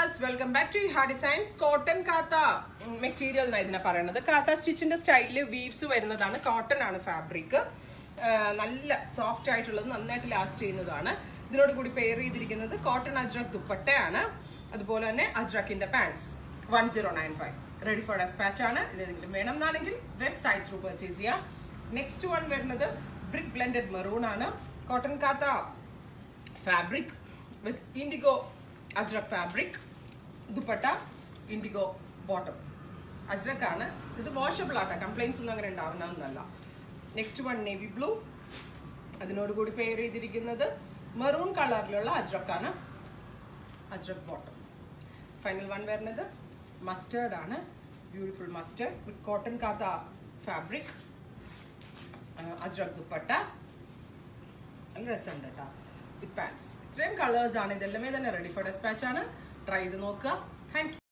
viewers welcome back to ഹാ designs cotton kantha material എന്നാണ് ഇതിനെ പറയുന്നത് കാത്ത സ്റ്റിച്ചിന്റെ സ്റ്റൈലില് വീവ്സ് വരുന്നതാണ് കോട്ടൺ ആണ് ഫാബ്രിക് നല്ല സോഫ്റ്റ് ആയിട്ടുള്ളത് നന്നായിട്ട് ലാസ്റ്റ് ചെയ്യുന്നതാണ് ഇതിനോട് കൂടി പെയർ ചെയ്തിരിക്കുന്നത് കോട്ടൺ അജ്രക് ദുപ്പട്ടയാണ് അതുപോലെ തന്നെ അജ്രക്കിന്റെ pants one zero nine five ready for dispatch ആണ് ഇതെങ്കിലും വേണം എന്നാണെങ്കിൽ വെബ്സൈറ്റ് ത്രൂ പർച്ചേസ് ചെയ്യാം നെക്സ്റ്റ് വൺ വരുന്നത് ബ്രിക് ബ്ലെൻഡഡ് മെറൂൺ ആണ് cotton kantha fabric with indigo Ajrak fabric dupatta indigo bottom Ajrak ആണ് ഇത് വാഷബിൾ ആട്ടോ കംപ്ലൈൻസ് ഒന്നും അങ്ങനെ ഉണ്ടാവുന്നതെന്നല്ല നെക്സ്റ്റ് വൺ നേവി ബ്ലൂ അതിനോട് കൂടി പെയർ ചെയ്തിരിക്കുന്നത് മെറൂൺ കളറിലുള്ള അജ്രക്കാണ് അജ്രക് ബോട്ടം ഫൈനൽ വൺ വരുന്നത് മസ്റ്റേർഡ് ആണ് beautiful mustard with cotton kantha fabric Ajrak dupatta നല്ല രസമുണ്ട് കേട്ടോ വിത്ത് പാൻസ് ഇത്രയും കളേഴ്സ് ആണ് ഇതെല്ലാമേ തന്നെ റെഡി ഫോർ ഡെസ്പാച്ച് ആണ് ട്രൈ ചെയ്ത് നോക്കുക താങ്ക്